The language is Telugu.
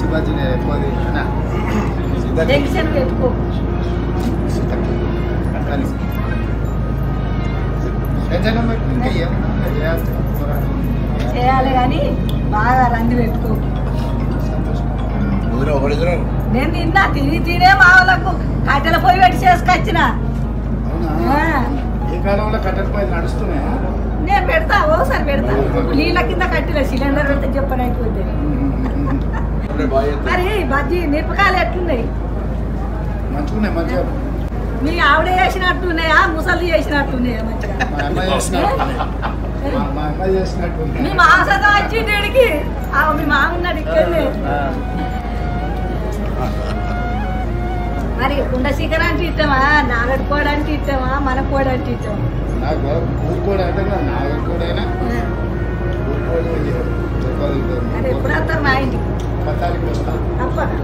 బజ్జీ నేను ఎక్కువ తింటున్నా. సీతక్క. జంక్షన్ పెట్టుకో సీతక్క. కలిసి. టెన్షన్ పెట్టు. ఇంకా ఏమన్నా ఇంకా చేయాల్సి పోరాటం. చేయాలి కానీ బాగా రంది పెట్టుకో సంతోషం. ఊరు ఒకరిద్దరు నేను తిన్నా తిని తినే మా వాళ్ళకు కట్టెల పొయ్యి పెట్టి చేసుకొచ్చిన అవునా ఆ. ఈ కాలంలో కట్టెల పై నడుస్తున్నాయా నేను పెడతా ఓసారి పెడతా నీళ్ళ కింద కట్టిన సిలిండర్ పెడితే చెప్పని అయిపోతే అప్పుడే బాగా చేస్తారు. మరి బజ్జీ మిరపకాయలు ఎట్లున్నాయి మంచిగున్నాయి మంచిగా మీ ఆవిడ చేసినట్టున్నాయా ముసలి చేసినట్టున్నాయా మంచిగా మా అమ్మాయి చేసినట్టు మా- మా అమ్మాయి చేసినట్టు ఉంది. మీ మాసత వచ్చి ఇక్కడికి ఆ, మీ మామ ఉన్నాడు ఇక్కడనే ఆ. మరి కుండ చికెన్ అంటే ఇష్టమా నాగడి కోడి అంటే ఇష్టమా మన కోడి అంటే ఇష్టమా నాకు ఊరుకోడు అంటే కదా నాగరికోడైనా ఊరుకోడు మరి ఎప్పుడు వస్తారు మా ఇంటికి పత్తానికి వస్తా తప్పక